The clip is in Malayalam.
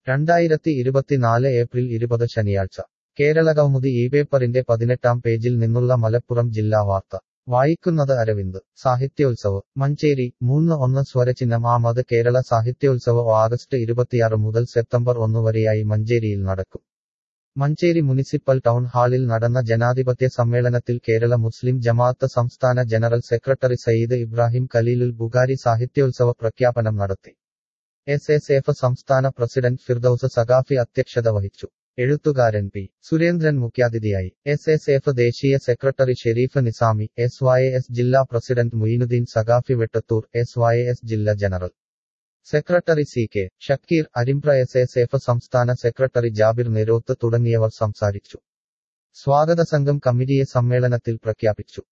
രണ്ടായിരത്തി ഇരുപത്തിനാല് ഏപ്രിൽ ഇരുപത് ശനിയാഴ്ച കേരളകൗമുദി ഈ പേപ്പറിന്റെ പതിനെട്ടാം പേജിൽ നിന്നുള്ള മലപ്പുറം ജില്ലാ വാർത്ത വായിക്കുന്നത് അരവിന്ദ് സാഹിത്യോത്സവ് മഞ്ചേരി മൂന്ന് ഒന്ന് സ്വരചിഹ്നം ആമത് കേരള സാഹിത്യോത്സവ് ആഗസ്റ്റ് ഇരുപത്തിയാറ് മുതൽ സെപ്റ്റംബർ ഒന്ന് വരെയായി മഞ്ചേരിയിൽ നടക്കും മഞ്ചേരി മുനിസിപ്പൽ ടൗൺ ഹാളിൽ നടന്ന ജനാധിപത്യ സമ്മേളനത്തിൽ കേരള മുസ്ലിം ജമാഅത്ത് സംസ്ഥാന ജനറൽ സെക്രട്ടറി സയ്യിദ് ഇബ്രാഹിം ഖലീലുൽ ബുഖാരി സാഹിത്യോത്സവ പ്രഖ്യാപനം നടത്തി എസ് എസ് എഫ് സംസ്ഥാന പ്രസിഡന്റ് ഫിർദൌസ് സഖാഫി അധ്യക്ഷത വഹിച്ചു എഴുത്തുകാരൻ പി സുരേന്ദ്രൻ മുഖ്യാതിഥിയായി എസ് എസ് എഫ് ദേശീയ secretary Sherif Nizami S Y S ജില്ലാ president Muyinuddin Saqafi Vettathur S Y S ജില്ലാ general secretary C K Shakir Arimbra S S F സംസ്ഥാന സെക്രട്ടറി ജാബിർ നെരോത്ത് തുടങ്ങിയവർ സംസാരിച്ചു സ്വാഗത സംഘം കമ്മിറ്റിയെ സമ്മേളനത്തിൽ പ്രഖ്യാപിച്ചു